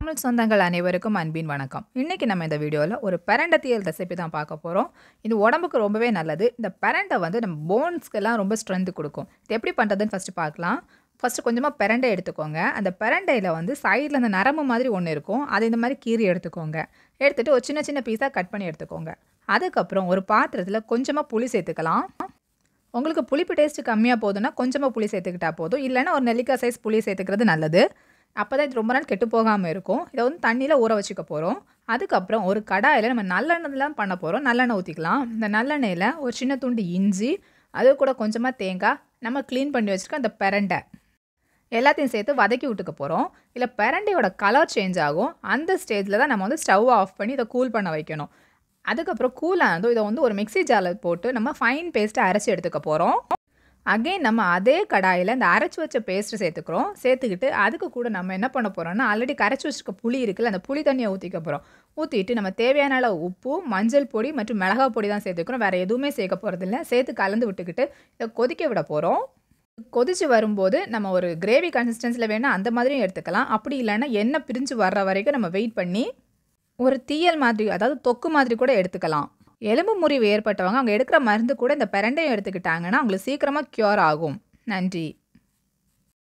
தமிழ் சொந்தங்கள் அனைவருக்கும் அன்பின் வணக்கம் இன்னைக்கு நம்ம இந்த வீடியோவில் ஒரு பெரண்டத்தியல் ரெசிபி தான் பார்க்க போகிறோம் இது உடம்புக்கு ரொம்பவே நல்லது இந்த பெரண்டை வந்து நம்ம போன்ஸ்க்கெல்லாம் ரொம்ப ஸ்ட்ரென்த் கொடுக்கும் இது எப்படி பண்ணுறதுன்னு ஃபஸ்ட்டு பார்க்கலாம் ஃபஸ்ட்டு கொஞ்சமாக பெரண்டை எடுத்துக்கோங்க அந்த பெரண்டையில் வந்து சைடில் அந்த நரம்பு மாதிரி ஒன்று இருக்கும் அது இந்த மாதிரி கீறி எடுத்துக்கோங்க எடுத்துகிட்டு ஒரு சின்ன சின்ன பீஸாக கட் பண்ணி எடுத்துக்கோங்க அதுக்கப்புறம் ஒரு பாத்திரத்தில் கொஞ்சமாக புளி சேர்த்துக்கலாம் உங்களுக்கு புளிப்பு டேஸ்ட்டு கம்மியாக போதுன்னா கொஞ்சமாக புளி சேர்த்துக்கிட்டா போதும் இல்லைன்னா ஒரு நெல்லிக்காய் சைஸ் புளி சேர்த்துக்கிறது நல்லது அப்போ தான் இது ரொம்ப நாள் கெட்டு போகாமல் இருக்கும் இதை வந்து தண்ணியில் ஊற வச்சுக்க போகிறோம் அதுக்கப்புறம் ஒரு கடாயில் நம்ம நல்லெண்ணெய்லாம் பண்ண போகிறோம் நல்லெண்ணெய் ஊற்றிக்கலாம் இந்த நல்லெண்ணெயில் ஒரு சின்ன துண்டு இஞ்சி அது கூட கொஞ்சமாக தேங்காய் நம்ம க்ளீன் பண்ணி வச்சுருக்க அந்த பெரண்டை எல்லாத்தையும் சேர்த்து வதக்கி விட்டுக்க போகிறோம் இல்லை பெரண்டையோட கலர் சேஞ்ச் ஆகும் அந்த ஸ்டேஜில் தான் நம்ம வந்து ஸ்டவ் ஆஃப் பண்ணி இதை கூல் பண்ண வைக்கணும் அதுக்கப்புறம் கூல் ஆனதும் இதை வந்து ஒரு மிக்ஸி ஜாரில் போட்டு நம்ம ஃபைன் பேஸ்ட்டை அரைச்சி எடுத்துக்க போகிறோம் அகைன் நம்ம அதே கடாயில் இந்த அரைச்சி வச்ச பேஸ்ட்டு சேர்த்துக்கிறோம் சேர்த்துக்கிட்டு அதுக்கு கூட நம்ம என்ன பண்ண போகிறோம்னா ஆல்ரெடி கரைச்சி வச்சிருக்க புளி இருக்குல்ல அந்த புளி தண்ணியை ஊற்றிக்க போகிறோம் ஊற்றிட்டு நம்ம தேவையான அளவு உப்பு மஞ்சள் பொடி மற்றும் மிளகாய் பொடி தான் சேர்த்துக்கிறோம் வேறு எதுவுமே சேர்க்க போகிறதில்ல சேர்த்து கலந்து விட்டுக்கிட்டு இதை கொதிக்க விட போகிறோம் கொதிச்சு வரும்போது நம்ம ஒரு கிரேவி கன்சிஸ்டன்சியில் வேணால் அந்த மாதிரியும் எடுத்துக்கலாம் அப்படி இல்லைன்னா எண்ணெய் பிரிஞ்சு வர்ற வரைக்கும் நம்ம வெயிட் பண்ணி ஒரு தீயல் மாதிரி அதாவது தொக்கு மாதிரி கூட எடுத்துக்கலாம் எலும்பு முறிவு ஏற்பட்டவங்க அவங்க எடுக்கிற மருந்து கூட இந்த பிரண்டையும் எடுத்துக்கிட்டாங்கன்னா அவங்களுக்கு சீக்கிரமாக க்யூர் ஆகும் நன்றி